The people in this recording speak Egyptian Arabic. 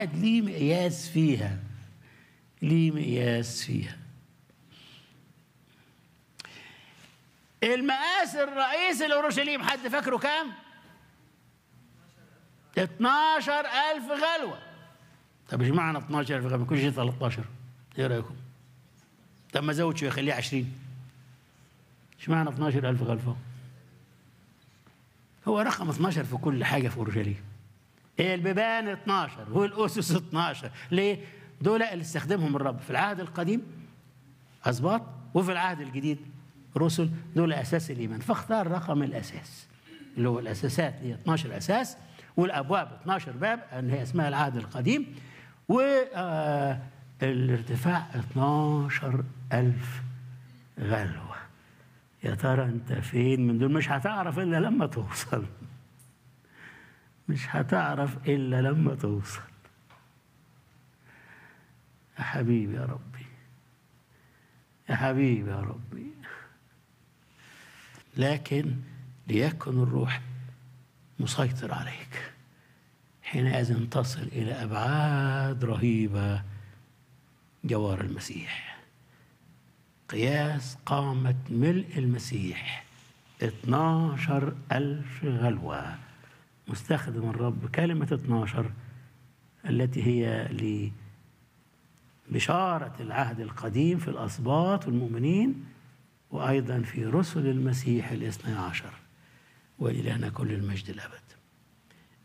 ليه مقياس فيها ليه مقياس فيها المقاس الرئيسي لأورشليم حد فاكره كام؟ 12000 غلوة طب ايش معنى 12000 غلوة؟ ما يكونش 13 ايه رأيكم؟ طب ما زود شوية خليه 20 ايش معنى 12000 غلوة؟ هو رقم 12 في كل حاجة في أورشليم البيبان 12 والأسس 12 ليه؟ دول اللي استخدمهم الرب في العهد القديم أسباط وفي العهد الجديد رسل دول أساس الإيمان فاختار رقم الأساس اللي هو الأساسات هي 12 أساس والأبواب 12 باب اللي هي اسمها العهد القديم والارتفاع 12 ألف غلوة يا ترى أنت فين من دول مش هتعرف إلا لما توصل مش هتعرف إلا لما توصل يا حبيبي يا ربي يا حبيبي يا ربي لكن ليكن الروح مسيطر عليك حينئذ تصل إلى أبعاد رهيبة جوار المسيح قياس قامة ملء المسيح 12 ألف غلوة مستخدم الرب كلمة 12 التي هي لبشارة العهد القديم في الأسباط والمؤمنين وأيضا في رسل المسيح الاثني عشر وإلهنا كل المجد الأبد